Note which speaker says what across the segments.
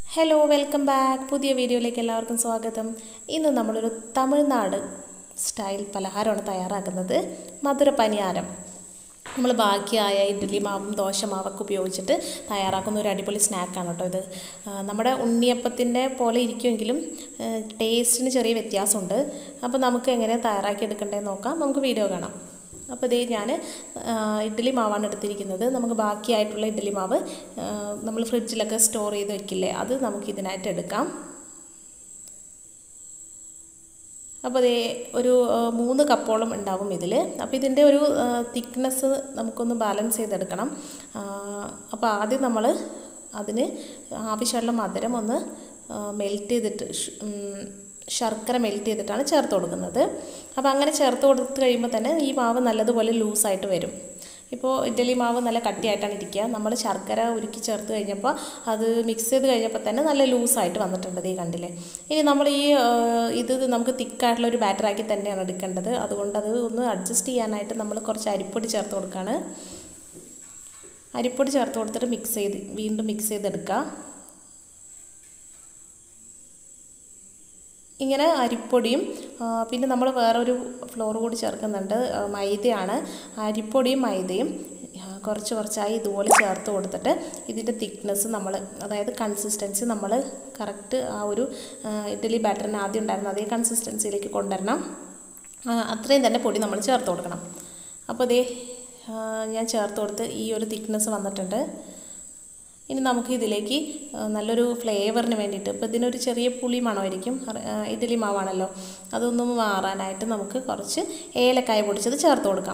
Speaker 1: hello welcome back പുതിയ വീഡിയോയിലേക്ക് എല്ലാവർക്കും സ്വാഗതം ഇന്ന് നമ്മളൊരു തമിഴ്നാട് സ്റ്റൈൽ പലഹാരമാണ് തയ്യാറാക്കുന്നത് മധുര പനിയാരം നമ്മൾ ബാക്കിയായ ഇഡ്ഡലി മാവും ദോശ മാവൊക്കെ ഉപയോഗിച്ചിട്ട് തയ്യാറാക്കുന്ന ഒരു അടിപൊളി സ്നാക്കാണ് കേട്ടോ ഇത് ആ, നമ്മുടെ ഉണ്ണിയപ്പത്തിൻ്റെ പോലെ ഇരിക്കുമെങ്കിലും ടേസ്റ്റിന് ചെറിയ വ്യത്യാസമുണ്ട് അപ്പോൾ നമുക്ക് എങ്ങനെ തയ്യാറാക്കി എടുക്കേണ്ടതെന്ന് നോക്കാം നമുക്ക് വീഡിയോ കാണാം അപ്പോൾ ഇതേ ഞാൻ ഇഡ്ഡലി മാവാണ് എടുത്തിരിക്കുന്നത് നമുക്ക് ബാക്കിയായിട്ടുള്ള ഇഡ്ഡലി മാവ് ആ, നമ്മൾ ഫ്രിഡ്ജിലൊക്കെ സ്റ്റോർ ചെയ്ത് വെക്കില്ലേ അത് നമുക്ക് ഇതിനായിട്ട് എടുക്കാം അപ്പോൾ അതേ ഒരു ആ, മൂന്ന് കപ്പോളം ഉണ്ടാവും ഇതിൽ അപ്പോൾ ഇതിൻ്റെ ഒരു തിക്നെസ് നമുക്കൊന്ന് ബാലൻസ് ചെയ്തെടുക്കണം ആ, അപ്പോൾ ആദ്യം നമ്മൾ അതിന് ആവശ്യമുള്ള മധുരം ഒന്ന് മെൽറ്റ് ചെയ്തിട്ട് ഷ്- ഉം, ശർക്കര മെൽറ്റ് ചെയ്തിട്ടാണ് ചേർത്ത് കൊടുക്കുന്നത് അപ്പോൾ അങ്ങനെ ചേർത്ത് കൊടുത്ത് കഴിയുമ്പോൾ തന്നെ ഈ മാവ് നല്ലതുപോലെ ലൂസായിട്ട് വരും ഇപ്പോൾ ഇഡ്ഡലി മാവ് നല്ല കട്ടിയായിട്ടാണ് ഇരിക്കുക നമ്മൾ ശർക്കര ഉരുക്കി ചേർത്ത് കഴിഞ്ഞപ്പോൾ അത് മിക്സ് ചെയ്ത് കഴിഞ്ഞപ്പോൾ തന്നെ നല്ല ലൂസായിട്ട് വന്നിട്ടുണ്ട് ഈ കണ്ടില്ലേ ഇനി നമ്മൾ ഈ ആ, ഇത് നമുക്ക് തിക്കായിട്ടുള്ള ഒരു ബാറ്ററാക്കി തന്നെയാണ് എടുക്കേണ്ടത് അതുകൊണ്ട് അത് ഒന്ന് അഡ്ജസ്റ്റ് ചെയ്യാനായിട്ട് നമ്മൾ കുറച്ച് അരിപ്പൊടി ചേർത്ത് കൊടുക്കുകയാണ് അരിപ്പൊടി ചേർത്ത് കൊടുത്തിട്ട് മിക്സ് ചെയ്ത് വീണ്ടും മിക്സ് ചെയ്തെടുക്കുക ഇങ്ങനെ അരിപ്പൊടിയും ആ, പിന്നെ നമ്മൾ വേറൊരു ഫ്ലോർ കൂടി ചേർക്കുന്നുണ്ട് ആ, മൈദയാണ് അരിപ്പൊടിയും മൈദയും ആ, കുറച്ച് കുറച്ചായി ഇതുപോലെ ചേർത്ത് കൊടുത്തിട്ട് ഇതിൻ്റെ തിക്നെസ് നമ്മൾ അതായത് കൺസിസ്റ്റൻസി നമ്മൾ കറക്റ്റ് ആ ഒരു ആ, ഇഡ്ഡലി ബാറ്ററിന് ആദ്യം ഉണ്ടായിരുന്ന അതേ കൺസിസ്റ്റൻസിയിലേക്ക് കൊണ്ടുവരണം ആ, അത്രയും തന്നെ പൊടി നമ്മൾ ചേർത്ത് കൊടുക്കണം അപ്പോൾ ഇതേ ആ, ഞാൻ ചേർത്ത് കൊടുത്ത് ഈ ഒരു തിക്നെസ് വന്നിട്ടുണ്ട് ഇനി നമുക്ക് ഇതിലേക്ക് ആ, നല്ലൊരു ഫ്ലേവറിന് വേണ്ടിയിട്ട് ഇപ്പോൾ ഇതിനൊരു ചെറിയ പുളി മണമായിരിക്കും അറി- ആ, ഇഡ്ഡലി മാവാണല്ലോ അതൊന്നും മാറാനായിട്ട് നമുക്ക് കുറച്ച് ഏലക്കായ പൊടിച്ചത് ചേർത്ത് കൊടുക്കാം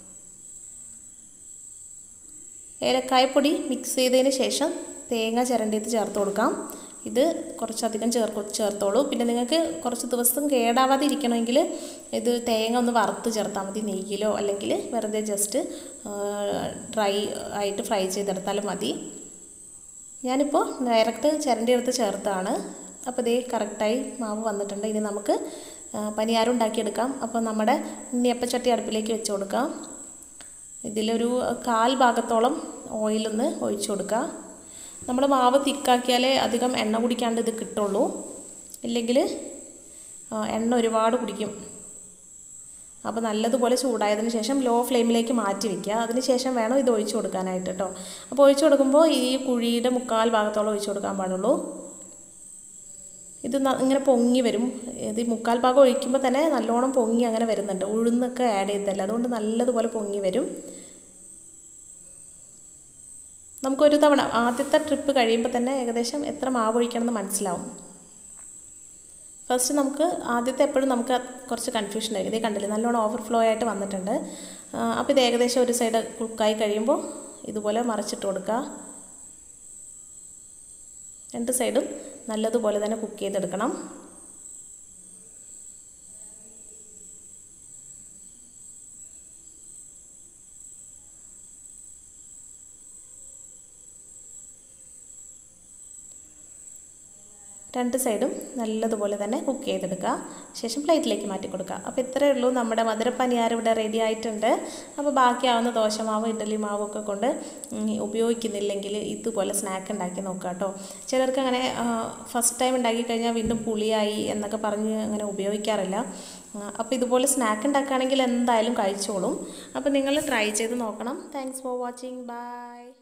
Speaker 1: ഏലക്കായ പൊടി മിക്സ് ചെയ്തതിന് ശേഷം തേങ്ങ ചിരണ്ടിയത് ചേർത്ത് കൊടുക്കാം ഇത് കുറച്ചധികം ചേർക്ക് ചേർത്തോളൂ പിന്നെ നിങ്ങൾക്ക് കുറച്ച് ദിവസം കേടാവാതെ ഇരിക്കണമെങ്കിൽ ഇത് തേങ്ങ ഒന്ന് വറുത്ത് ചേർത്താൽ മതി നെയ്യിലോ അല്ലെങ്കിൽ വെറുതെ ജസ്റ്റ് ഡ്രൈ ആയിട്ട് ഫ്രൈ ചെയ്തെടുത്താലും മതി ഞാനിപ്പോൾ ഡയറക്റ്റ് ചിരണ്ടി എടുത്ത് ചേർത്താണ് അപ്പോൾ ഇതേ കറക്റ്റായി മാവ് വന്നിട്ടുണ്ട് ഇനി നമുക്ക് ആ, പനിയാരം ഉണ്ടാക്കിയെടുക്കാം അപ്പോൾ നമ്മുടെ ഉണ്ണിയപ്പച്ചട്ടി അടുപ്പിലേക്ക് വെച്ച് കൊടുക്കാം ഇതിലൊരു കാൽ ഭാഗത്തോളം ഓയിലൊന്ന് ഒഴിച്ചു കൊടുക്കുക നമ്മൾ മാവ് തിക്കാക്കിയാലേ അധികം എണ്ണ കുടിക്കാണ്ട് ഇത് കിട്ടുള്ളൂ ഇല്ലെങ്കിൽ ആ, എണ്ണ ഒരുപാട് കുടിക്കും അപ്പോൾ നല്ലതുപോലെ ചൂടായതിന് ശേഷം ലോ ഫ്ലെയിമിലേക്ക് മാറ്റി വെക്കുക അതിന് ശേഷം വേണം ഇത് ഒഴിച്ചു കൊടുക്കാനായിട്ട് കേട്ടോ അപ്പോൾ ഒഴിച്ചു കൊടുക്കുമ്പോൾ ഈ കുഴിയുടെ മുക്കാൽ ഭാഗത്തോളം ഒഴിച്ചു കൊടുക്കാൻ പാടുള്ളൂ ഇത് ന- ഇങ്ങനെ പൊങ്ങി വരും ഇത് ഈ മുക്കാൽ ഭാഗം ഒഴിക്കുമ്പോൾ തന്നെ നല്ലോണം പൊങ്ങി അങ്ങനെ വരുന്നുണ്ട് ഉഴുന്നൊക്കെ ആഡ് ചെയ്തല്ല അതുകൊണ്ട് നല്ലതുപോലെ പൊങ്ങി വരും നമുക്കൊരു തവണ ആദ്യത്തെ ട്രിപ്പ് കഴിയുമ്പോൾ തന്നെ ഏകദേശം എത്ര മാവ് ഒഴിക്കണമെന്ന് മനസ്സിലാവും ഫസ്റ്റ് നമുക്ക് ആദ്യത്തെ എപ്പോഴും നമുക്ക് കുറച്ച് കൺഫ്യൂഷൻ ആയിരിക്കും ഇതേ കണ്ടില്ലേ നല്ലോണം ഓവർഫ്ലോ ആയിട്ട് വന്നിട്ടുണ്ട് അപ്പോൾ ഇത് ഏകദേശം ഒരു സൈഡ് കുക്കായി കഴിയുമ്പോൾ ഇതുപോലെ മറിച്ചിട്ട് കൊടുക്കുക രണ്ട് സൈഡും നല്ലതുപോലെ തന്നെ കുക്ക് ചെയ്തെടുക്കണം രണ്ട് സൈഡും നല്ലതുപോലെ തന്നെ കുക്ക് ചെയ്തെടുക്കുക ശേഷം പ്ലേറ്റിലേക്ക് മാറ്റി കൊടുക്കുക അപ്പോൾ ഇത്രയേ ഉള്ളൂ നമ്മുടെ മധുരപ്പനിയാരം ഇവിടെ റെഡി ആയിട്ടുണ്ട് അപ്പോൾ ബാക്കിയാവുന്ന ദോശമാവ് ഇഡ്ഡലി മാവും ഒക്കെ കൊണ്ട് ഉം, ഉപയോഗിക്കുന്നില്ലെങ്കിൽ ഇതുപോലെ സ്നാക്ക് ഉണ്ടാക്കി നോക്കുക കേട്ടോ ചിലർക്ക് അങ്ങനെ ഫസ്റ്റ് ടൈം ഉണ്ടാക്കി കഴിഞ്ഞാൽ വീണ്ടും പുളിയായി എന്നൊക്കെ പറഞ്ഞ് അങ്ങനെ ഉപയോഗിക്കാറില്ല ആ, അപ്പോൾ ഇതുപോലെ സ്നാക്ക് ഉണ്ടാക്കുകയാണെങ്കിൽ എന്തായാലും കഴിച്ചോളും അപ്പോൾ നിങ്ങൾ ട്രൈ ചെയ്ത് നോക്കണം താങ്ക്സ് ഫോർ വാച്ചിങ് ബൈ